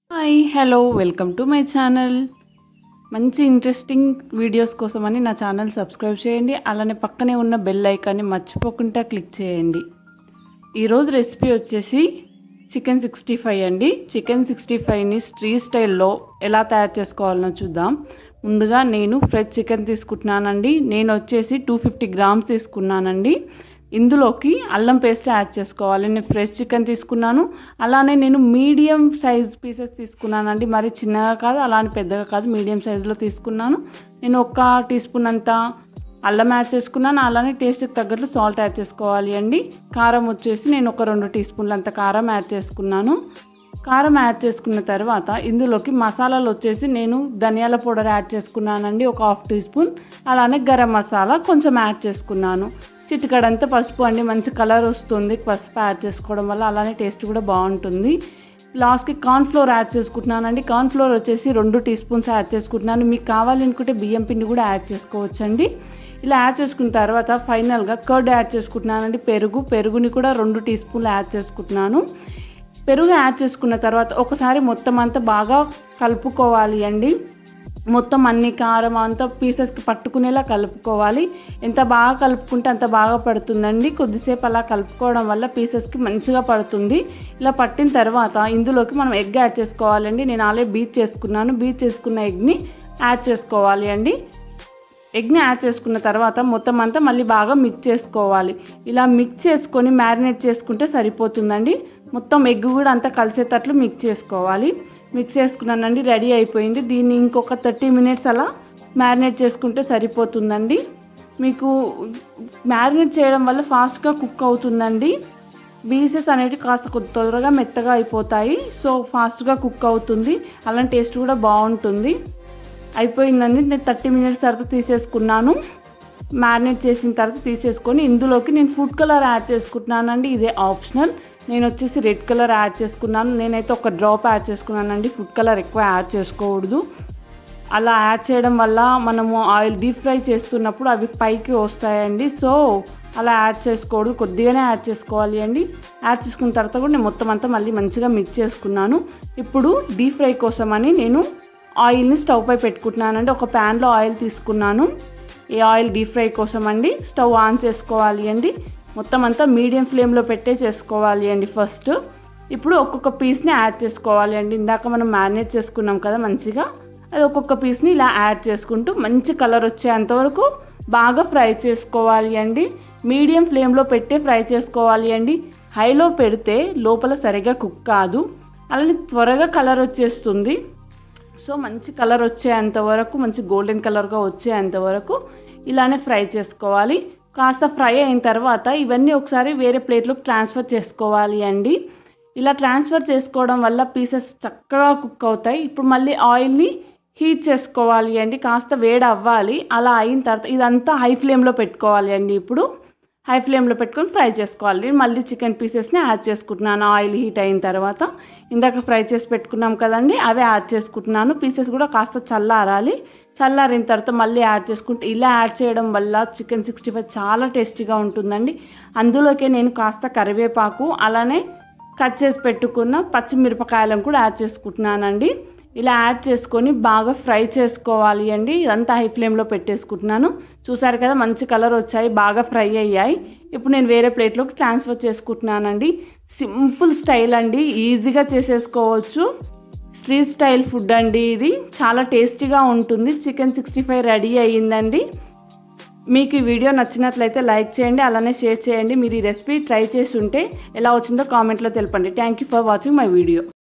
hi hello welcome to my channel మంచి interesting videos కోసమని నా ఛానల్ సబ్స్క్రైబ్ చేయండి అలానే పక్కనే ఉన్న బెల్ ఐకాన్ని మర్చిపోకుండా క్లిక్ చేయండి ఈరోజు రెసిపీ వచ్చేసి చికెన్ సిక్స్టీ ఫైవ్ అండి చికెన్ సిక్స్టీ ఫైవ్ని స్ట్రీట్ స్టైల్లో ఎలా తయారు చేసుకోవాలనో చూద్దాం ముందుగా నేను ఫ్రెష్ చికెన్ తీసుకుంటున్నానండి నేను వచ్చేసి టూ ఫిఫ్టీ గ్రామ్స్ తీసుకున్నానండి ఇందులోకి అల్లం పేస్ట్ యాడ్ చేసుకోవాలి నేను ఫ్రెష్ చికెన్ తీసుకున్నాను అలానే నేను మీడియం సైజ్ పీసెస్ తీసుకున్నానండి మరి చిన్నగా కాదు అలానే పెద్దగా కాదు మీడియం సైజులో తీసుకున్నాను నేను ఒక టీ స్పూన్ అంత అల్లం యాడ్ చేసుకున్నాను అలానే టేస్ట్కి తగ్గట్లు సాల్ట్ యాడ్ చేసుకోవాలి అండి కారం వచ్చేసి నేను ఒక రెండు టీ స్పూన్లు అంత కారం యాడ్ చేసుకున్నాను కారం యాడ్ చేసుకున్న తర్వాత ఇందులోకి మసాలాలు వచ్చేసి నేను ధనియాల పౌడర్ యాడ్ చేసుకున్నానండి ఒక హాఫ్ టీ స్పూన్ అలానే గరం మసాలా కొంచెం యాడ్ చేసుకున్నాను చిటికడంతా పసుపు అండి మంచి కలర్ వస్తుంది పసుపు యాడ్ చేసుకోవడం వల్ల అలానే టేస్ట్ కూడా బాగుంటుంది లాస్ట్కి కార్న్ ఫ్లోర్ యాడ్ చేసుకుంటున్నానండి కార్న్ ఫ్లోర్ వచ్చేసి రెండు టీ స్పూన్స్ యాడ్ చేసుకుంటున్నాను మీకు కావాలనుకుంటే బియ్యం పిండి కూడా యాడ్ చేసుకోవచ్చండి ఇలా యాడ్ చేసుకున్న తర్వాత ఫైనల్గా కర్డ్ యాడ్ చేసుకుంటున్నానండి పెరుగు పెరుగుని కూడా రెండు టీ స్పూన్లు యాడ్ చేసుకుంటున్నాను పెరుగు యాడ్ చేసుకున్న తర్వాత ఒకసారి మొత్తం అంతా బాగా కలుపుకోవాలి అండి మొత్తం అన్ని కారం అంతా పీసెస్కి పట్టుకునేలా కలుపుకోవాలి ఎంత బాగా కలుపుకుంటే అంత బాగా పడుతుందండి కొద్దిసేపు అలా కలుపుకోవడం వల్ల పీసెస్కి మంచిగా పడుతుంది ఇలా పట్టిన తర్వాత ఇందులోకి మనం ఎగ్ యాడ్ చేసుకోవాలండి నేను ఆల్రెడీ బీట్ చేసుకున్నాను బీట్ చేసుకున్న ఎగ్ని యాడ్ చేసుకోవాలి అండి ఎగ్ని యాడ్ చేసుకున్న తర్వాత మొత్తం అంతా మళ్ళీ బాగా మిక్స్ చేసుకోవాలి ఇలా మిక్స్ చేసుకొని మ్యారినేట్ చేసుకుంటే సరిపోతుందండి మొత్తం ఎగ్ కూడా అంతా కలిసేటట్లు మిక్స్ చేసుకోవాలి మిక్స్ చేసుకున్నానండి రెడీ అయిపోయింది దీన్ని ఇంకొక థర్టీ మినిట్స్ అలా మ్యారినేట్ చేసుకుంటే సరిపోతుందండి మీకు మ్యారినేట్ చేయడం వల్ల ఫాస్ట్గా కుక్ అవుతుందండి పీసెస్ అనేవి కాస్త కొద్ది తొందరగా మెత్తగా అయిపోతాయి సో ఫాస్ట్గా కుక్ అవుతుంది అలాంటి టేస్ట్ కూడా బాగుంటుంది అయిపోయిందండి నేను థర్టీ మినిట్స్ తర్వాత తీసేసుకున్నాను మ్యారినేట్ చేసిన తర్వాత తీసేసుకొని ఇందులోకి నేను ఫుడ్ కలర్ యాడ్ చేసుకుంటున్నానండి ఇదే ఆప్షనల్ నేను వచ్చేసి రెడ్ కలర్ యాడ్ చేసుకున్నాను నేనైతే ఒక డ్రాప్ యాడ్ చేసుకున్నానండి ఫుడ్ కలర్ ఎక్కువ యాడ్ చేసుకోకూడదు అలా యాడ్ చేయడం వల్ల మనము ఆయిల్ డీప్ ఫ్రై చేస్తున్నప్పుడు అవి పైకి వస్తాయండి సో అలా యాడ్ చేసుకోకూడదు కొద్దిగానే యాడ్ చేసుకోవాలి అండి యాడ్ చేసుకున్న తర్వాత కూడా నేను మొత్తం అంతా మళ్ళీ మంచిగా మిక్స్ చేసుకున్నాను ఇప్పుడు డీప్ ఫ్రై కోసమని నేను ఆయిల్ని స్టవ్ పై పెట్టుకుంటున్నానండి ఒక ప్యాన్లో ఆయిల్ తీసుకున్నాను ఈ ఆయిల్ డీప్ ఫ్రై కోసం అండి స్టవ్ ఆన్ చేసుకోవాలి అండి మొత్తం అంతా మీడియం ఫ్లేమ్లో పెట్టే చేసుకోవాలి అండి ఫస్ట్ ఇప్పుడు ఒక్కొక్క పీస్ని యాడ్ చేసుకోవాలి అండి ఇందాక మనం మ్యారినేట్ చేసుకున్నాం కదా మంచిగా అది ఒక్కొక్క పీస్ని ఇలా యాడ్ చేసుకుంటూ మంచి కలర్ వచ్చేంత వరకు బాగా ఫ్రై చేసుకోవాలి అండి మీడియం ఫ్లేమ్లో పెట్టే ఫ్రై చేసుకోవాలి అండి హైలో పెడితే లోపల సరిగా కుక్ కాదు అలానే త్వరగా కలర్ వచ్చేస్తుంది సో మంచి కలర్ వచ్చేంత వరకు మంచి గోల్డెన్ కలర్గా వచ్చేంత వరకు ఇలానే ఫ్రై చేసుకోవాలి కాస్త ఫ్రై అయిన తర్వాత ఇవన్నీ ఒకసారి వేరే ప్లేట్లోకి ట్రాన్స్ఫర్ చేసుకోవాలి అండి ఇలా ట్రాన్స్ఫర్ చేసుకోవడం వల్ల పీసెస్ చక్కగా కుక్ అవుతాయి ఇప్పుడు మళ్ళీ ఆయిల్ని హీట్ చేసుకోవాలి అండి కాస్త వేడి అవ్వాలి అలా అయిన తర్వాత ఇదంతా హై ఫ్లేమ్లో పెట్టుకోవాలి అండి ఇప్పుడు హై ఫ్లేమ్లో పెట్టుకొని ఫ్రై చేసుకోవాలి నేను మళ్ళీ చికెన్ పీసెస్ని యాడ్ చేసుకుంటున్నాను ఆయిల్ హీట్ అయిన తర్వాత ఇందాక ఫ్రై చేసి పెట్టుకున్నాం కదండి అవే యాడ్ చేసుకుంటున్నాను పీసెస్ కూడా కాస్త చల్లారాలి చల్లారిన తర్వాత మళ్ళీ యాడ్ చేసుకుంటే ఇలా యాడ్ చేయడం వల్ల చికెన్ సిక్స్టీ ఫైవ్ చాలా టేస్టీగా ఉంటుందండి అందులోకే నేను కాస్త కరివేపాకు అలానే కట్ చేసి పెట్టుకున్న పచ్చిమిరపకాయలను కూడా యాడ్ చేసుకుంటున్నానండి ఇలా యాడ్ చేసుకొని బాగా ఫ్రై చేసుకోవాలి అండి ఇదంతా హై ఫ్లేమ్లో పెట్టేసుకుంటున్నాను చూసారు కదా మంచి కలర్ వచ్చాయి బాగా ఫ్రై అయ్యాయి ఇప్పుడు నేను వేరే ప్లేట్లోకి ట్రాన్స్ఫర్ చేసుకుంటున్నానండి సింపుల్ స్టైల్ అండి ఈజీగా చేసేసుకోవచ్చు స్ట్రీట్ స్టైల్ ఫుడ్ అండి ఇది చాలా టేస్టీగా ఉంటుంది చికెన్ సిక్స్టీ ఫైవ్ రెడీ అయ్యిందండి మీకు ఈ వీడియో నచ్చినట్లయితే లైక్ చేయండి అలానే షేర్ చేయండి మీరు ఈ రెసిపీ ట్రై చేసి ఉంటే ఎలా వచ్చిందో కామెంట్లో తెలపండి thank you for watching my video